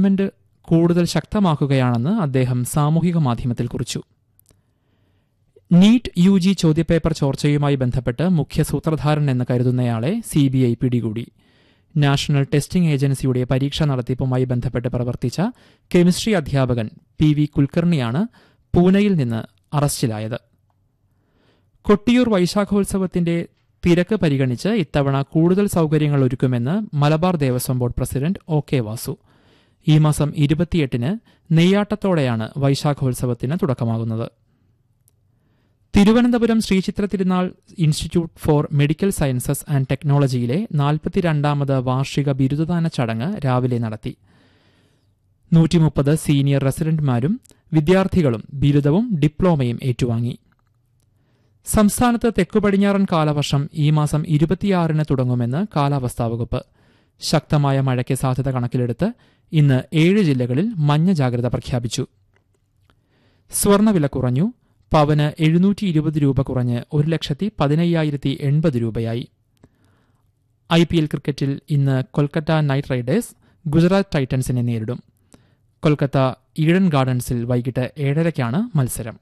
government കൂടുതൽ ശക്തമാക്കുകയാണെന്ന് അദ്ദേഹം സാമൂഹിക മാധ്യമത്തിൽ കുറിച്ചു നീറ്റ് യു ജി ചോദ്യപേപ്പർ ചോർച്ചയുമായി ബന്ധപ്പെട്ട് മുഖ്യ സൂത്രധാരൻ എന്ന് കരുതുന്നയാളെ സിബിഐ പിടികൂടി നാഷണൽ ടെസ്റ്റിംഗ് ഏജൻസിയുടെ പരീക്ഷ നടത്തിപ്പുമായി ബന്ധപ്പെട്ട് പ്രവർത്തിച്ച കെമിസ്ട്രി അധ്യാപകൻ പി വി കുൽക്കർണിയാണ് പൂനെയിൽ നിന്ന് അറസ്റ്റിലായത് കൊട്ടിയൂർ വൈശാഖോത്സവത്തിന്റെ തിരക്ക് പരിഗണിച്ച് ഇത്തവണ കൂടുതൽ സൗകര്യങ്ങൾ ഒരുക്കുമെന്ന് Malabar Devaswom board president O K Vasu ഈ മാസം ഇരുപത്തിയെട്ടിന് നെയ്യാട്ടത്തോടെയാണ് വൈശാഖോത്സവത്തിന് തുടക്കമാകുന്നത് Thiruvananthapuram Sree Chitra Tirunal institute for medical sciences and ടെക്നോളജിയിലെ നാൽപ്പത്തിരണ്ടാമത് വാർഷിക ബിരുദദാന ചടങ്ങ് രാവിലെ നടത്തി നൂറ്റിമുപ്പത് സീനിയർ റെസിഡന്റുമാരും വിദ്യാർത്ഥികളും ബിരുദവും ഡിപ്ലോമയും ഏറ്റുവാങ്ങി സംസ്ഥാനത്ത് തെക്കുപടിഞ്ഞാറൻ കാലവർഷം ഈ മാസം ഇരുപത്തിയാറിന് തുടങ്ങുമെന്ന് കാലാവസ്ഥാ വകുപ്പ് ശക്തമായ മഴയ്ക്ക് സാധ്യത കണക്കിലെടുത്ത് ഇന്ന് ഏഴ് ജില്ലകളിൽ മഞ്ഞ ജാഗ്രത പ്രഖ്യാപിച്ചു സ്വർണ്ണവില കുറഞ്ഞു പവന് എഴുന്നൂറ്റി ഇരുപത് രൂപ കുറഞ്ഞ് ഒരു ലക്ഷത്തി പതിനയ്യായിരത്തി എൺപത് രൂപയായി ഐ പി എൽ ക്രിക്കറ്റിൽ ഇന്ന് കൊൽക്കത്ത നൈറ്റ് റൈഡേഴ്സ് ഗുജറാത്ത് ടൈറ്റൻസിനെ നേരിടും കൊൽക്കത്ത ഈഡൻ ഗാർഡൻസിൽ വൈകിട്ട് ഏഴരയ്ക്കാണ് മത്സരം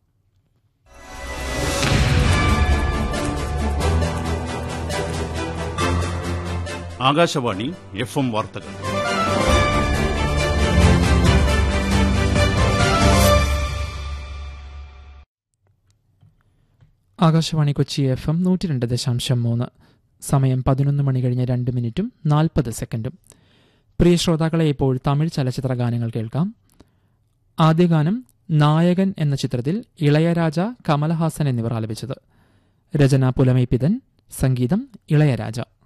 ആകാശവാണി എഫ് എം വാർത്തകൾ ആകാശവാണി കൊച്ചി എഫ് എം നൂറ്റി രണ്ട് ദശാംശം മൂന്ന് സമയം പതിനൊന്ന് മണി കഴിഞ്ഞ് രണ്ട് മിനിറ്റും നാൽപ്പത് സെക്കൻഡും പ്രിയ ശ്രോതാക്കളെ ഇപ്പോൾ തമിഴ് ചലച്ചിത്ര ഗാനങ്ങൾ കേൾക്കാം ആദ്യ ഗാനം നായകൻ എന്ന ചിത്രത്തിൽ ഇളയരാജ കമലഹാസൻ എന്നിവർ ആലപിച്ചത് രചന പുലമൈപ്പിതൻ സംഗീതം ഇളയരാജ